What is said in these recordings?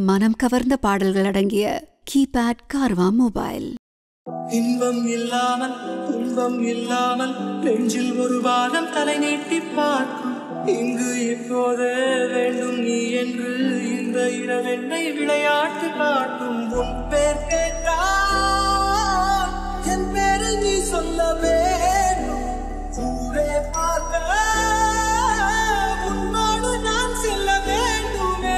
மனம் கவர்ந்த பாடல்கள் அடங்கிய கீபேட் கார்வா மொபைல் இன்பம் இல்லாமல் துன்பம் இல்லாமல் நெஞ்சில் ஒரு வாரம் தலை நீட்டி பார்க்கும் இங்கு இப்போது வேண்டும் நீ என்று இந்த இரவெண்ணை விளையாட்டு காட்டும் உன் பேர் கேட்டால் என் பேரை நீ சொல்ல வேண்டும் ஊரே பார்க்க உன்னோடு நான் செல்ல வேண்டுமே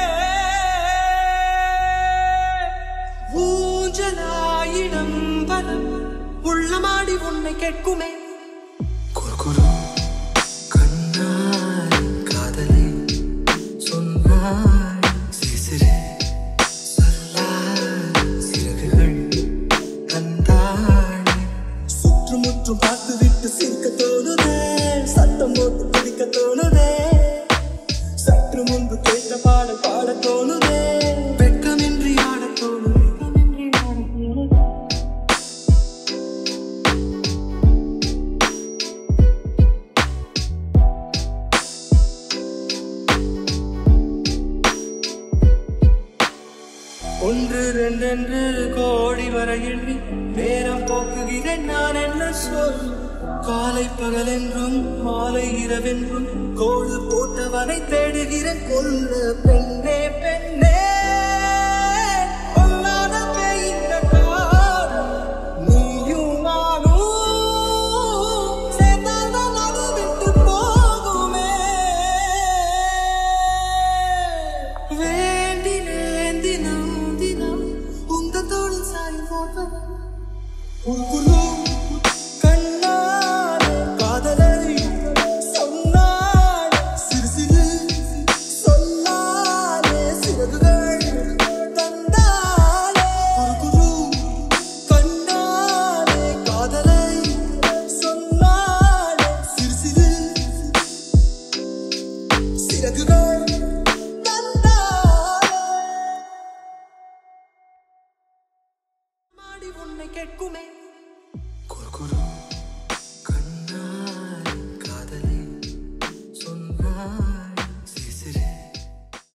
ஊஞ்சலாயிடம் பலம் உள்ளமாடி உன்னை கேட்குமே குறுகுறு கண்ணாய் காதலை சொன்னாய் சிசிறு சொல்லாய் சிறகுகள் தந்தாய் சுற்றுமுற்றும் பார்த்து விட்டு சிரிக்க தோணுதே சத்தம் போட்டு குடிக்க தோணுதே சற்று முன்பு கேட்ட பாடல் பாட தோணுதே வெட்கமின்றி ஆட தோணுதே ஒன்று ரெண்டென்று கோடி வர எண்ணி நேரம் போக்குகிறேன் நான் என்ன சொல் காலை பகலென்றும் மாலை இரவென்றும் கோடு போட்டவனை தேடுகிறேன் கொல்ல பெண்ணே பெண்ணே பொல்லாத பேய் இந்த காதல். நீயும் நானும் சேர்ந்தால்தான் அது விட்டு போகுமே வேண்டினேன் தினம் தினம் உங்க தோளில் சாய் போட்டவன் உன் குரு